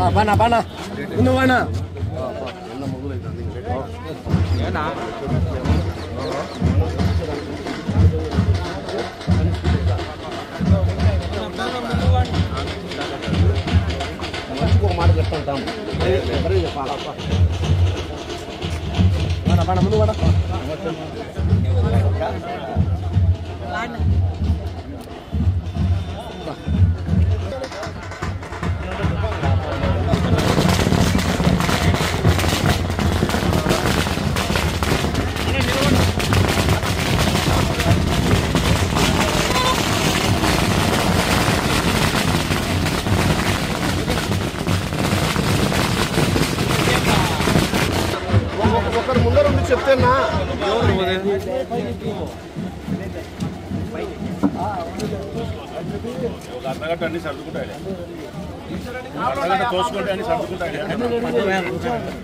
బానా బానా ముందు బానా ఒక మాట చెప్తుంటాం ఎవరికి చెప్పాలా బానా బానా ముందు బానా ఒకరు ముందర ఉండి చెప్తేనా ఒక అర్ధగంట అన్ని సర్దుకుంటాయి అర్ధగంట తోసుకుంటే అన్ని సర్దుకుంటాయి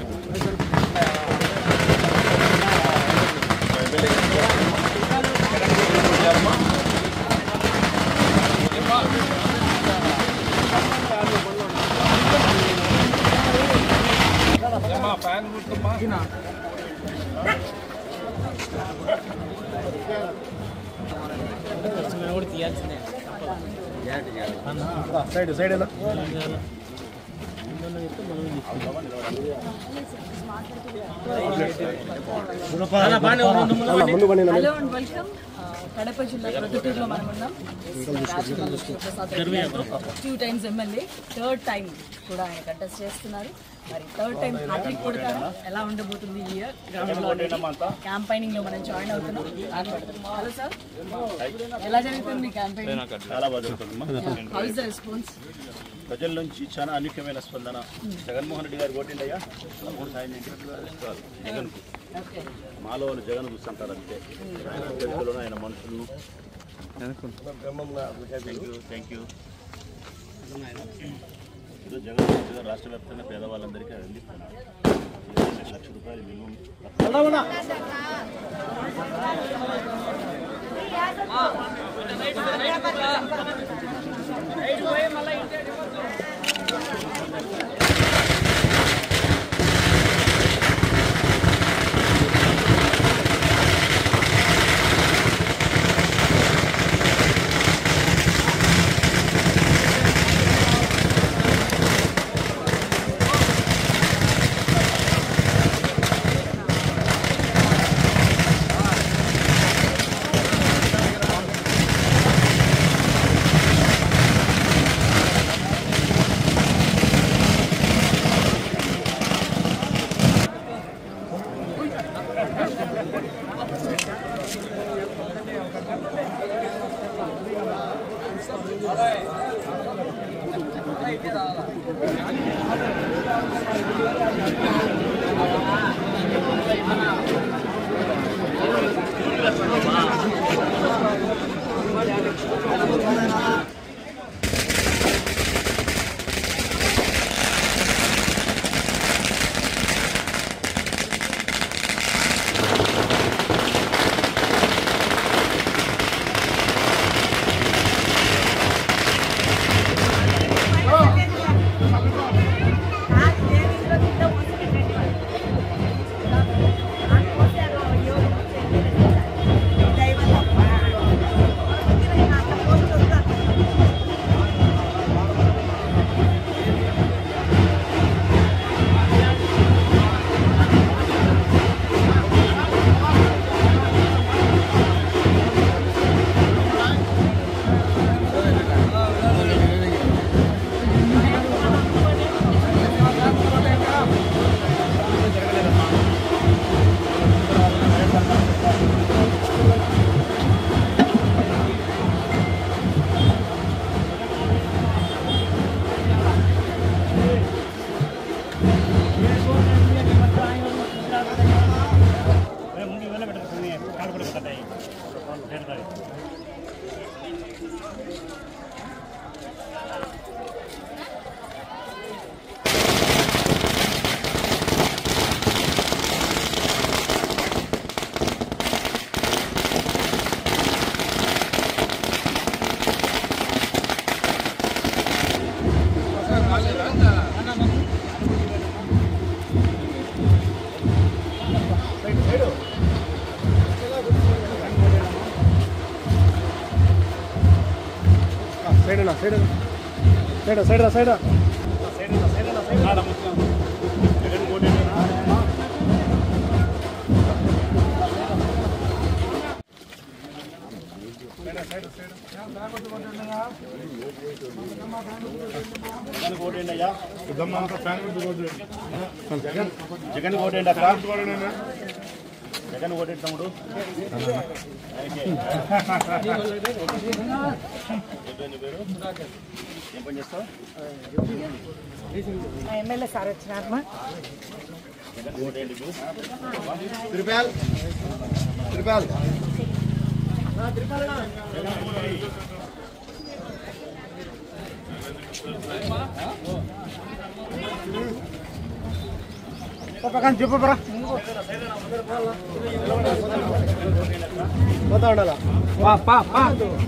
సైడ్ సైడ్ ఎలా ముందు బాగా హలో అండ్ వెల్కమ్ కడప జిల్లా ప్రొద్దుటూరులో మనం ఉన్నాం two times MLA third time కూడా ఆయన కంటెస్ట్ చేస్తున్నారు మరి థర్డ్ టైం హ్యాట్రిక్ కొడతారా ఎలా ఉండబోతుంది ఈ ఇయర్ గ్రౌండ్ లో క్యాంపైనింగ్ లో మనం జాయిన్ అవుతున్నాం హలో సార్ ఎలా జరుగుతుంది క్యాంపైనింగ్ చాలా బాగా జరుగుతుందమ్మా హౌ ఇస్ ద రెస్పాన్స్ ప్రజల నుంచి చాలా అనూహ్యమైన స్పందన జగన్మోహన్ రెడ్డి గారు ఓటిండయ్యా మూడు సాయం జగన్ ఓకే మాలో వాళ్ళు జగన్ చూస్తుంటారు అంతే ఆయన అభ్యర్థులను ఆయన మనుషులను థ్యాంక్ యూ థ్యాంక్ యూ ఈరోజు జగన్ మంచిగా రాష్ట్ర వ్యాప్తంగా పేదవాళ్ళందరికీ అందిస్తున్నారు లక్ష రూపాయలు మినిమం ఆ సైడ్ అన్న సైడ్ అన్న సైడ్ సైడ్ సైడ్ జగన్ కోటేండనా జగన్ కోటేండి అయ్యా జగన్ జగన్ కోటేండి అక్క జగన్ కోటేండి తమ్ముడు అయితే. ఏంటో నీ పేరు ఏం పని చేస్తావు ఎమ్మెల్యే సార్ వచ్చినారమ్మా జగన్ కోటేండి మీరు తిరుపాల్ తిరుపాల్ చెప్పు పరా పోతా ఉండాలా పా పా పా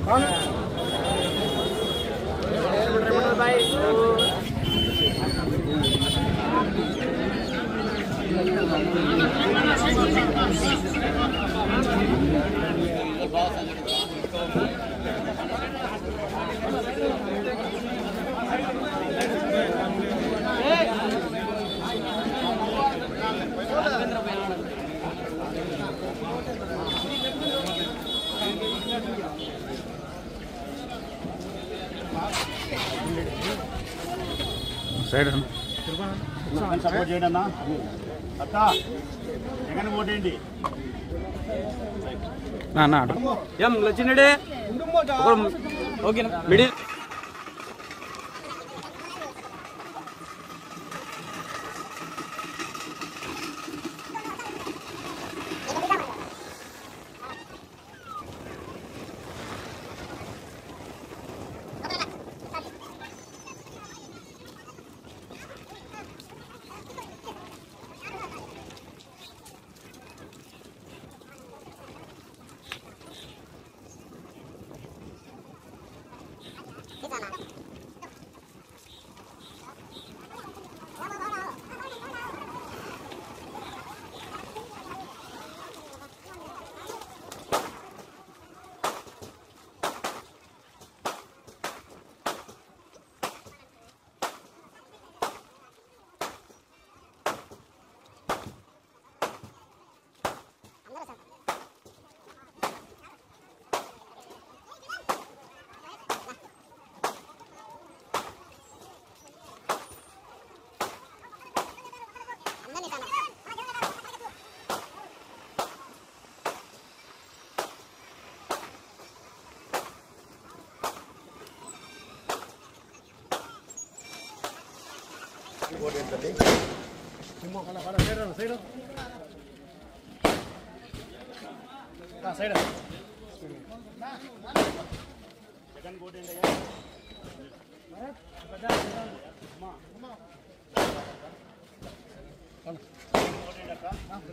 జగన్ సపోర్ట్ చేయండి అన్న అక్క జగన్ ఓటేయండి ఏం లచ్చినడే ఓకేనా మిడిల్ సైడ్ జగన్ ఓటేయండి అయ్యా ఓటేయండి అక్క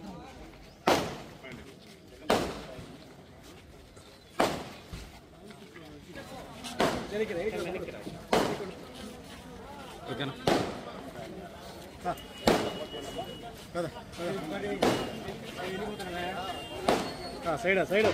సైడ్ సైడ్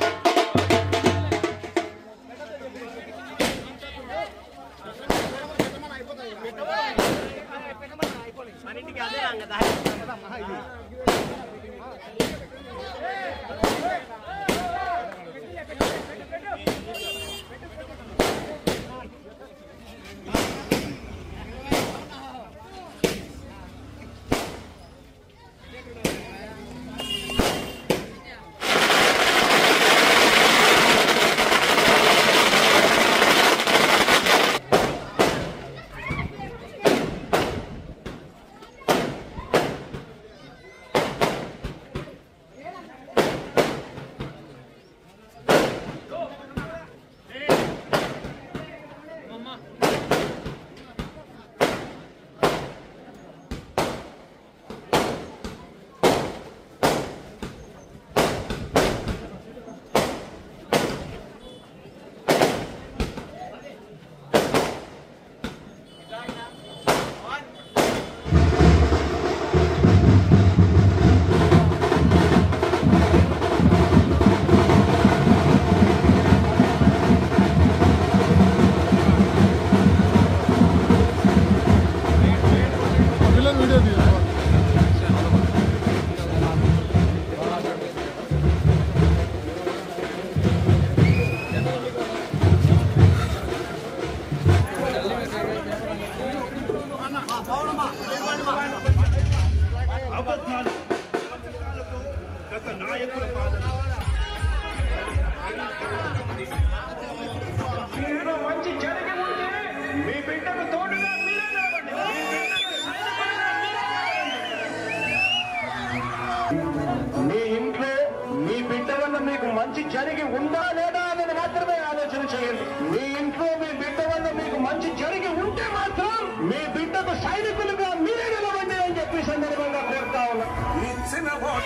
చేయండి మీ ఇంట్లో మీ బిడ్డ వల్ల మీకు మంచి జరిగి ఉంటే మాత్రం మీ బిడ్డకు సైనికులుగా మీరే నిలవండి అని చెప్పి సందర్భంగా కోరుతా ఉన్నా ఇచ్చిన మాట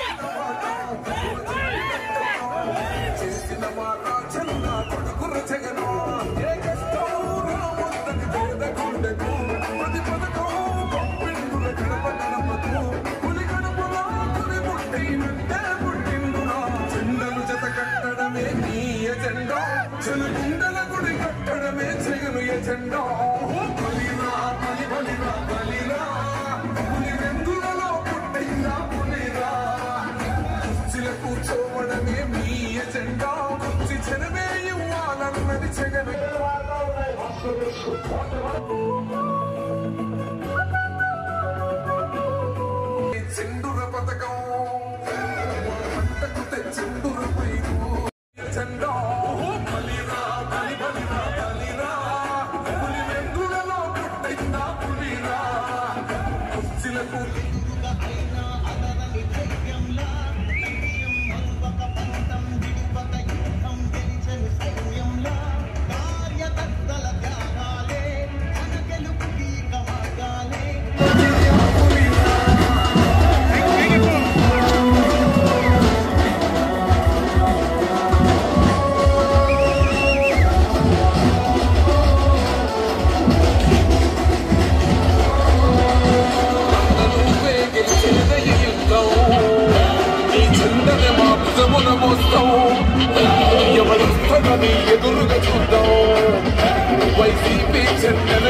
చేసిన మాట చెన్న కొడుకుర జగను ఏ కష్టం రావద్దని పేద గుండెకు ప్రతి పథకం పంపిండుల గడప గడపకు పులి గడపలో పులి పుట్టినంటే పుట్టిండురా చెండలు జత కట్టడమే నీ ఎజెండా చెలుగుండల గుడి కట్టడమే జగను ఎజెండా బలిరా బలి బలిరా బలిరా పులి వెందులలో పుట్టిందా పులిరా కుర్చీల కూర్చోవడమే మీ ఎజెండా కుర్చీ జనమే ఇవ్వాలన్నది జగన్ చెండుర పథకం పంటకు తెచ్చిండుర పైరు ఎజెండా బలిరా బలి బలిరా బలిరా పులి వెందులలో పుట్టిందా పులిరా కుర్చీలకు నువ్వే గెలిచేద ఈ యుద్ధం నీ చెందనే మా భుజమున మోస్తాం ఎవరొస్తారని ఎదురుగా చూద్దాం వైసీపీ చెందన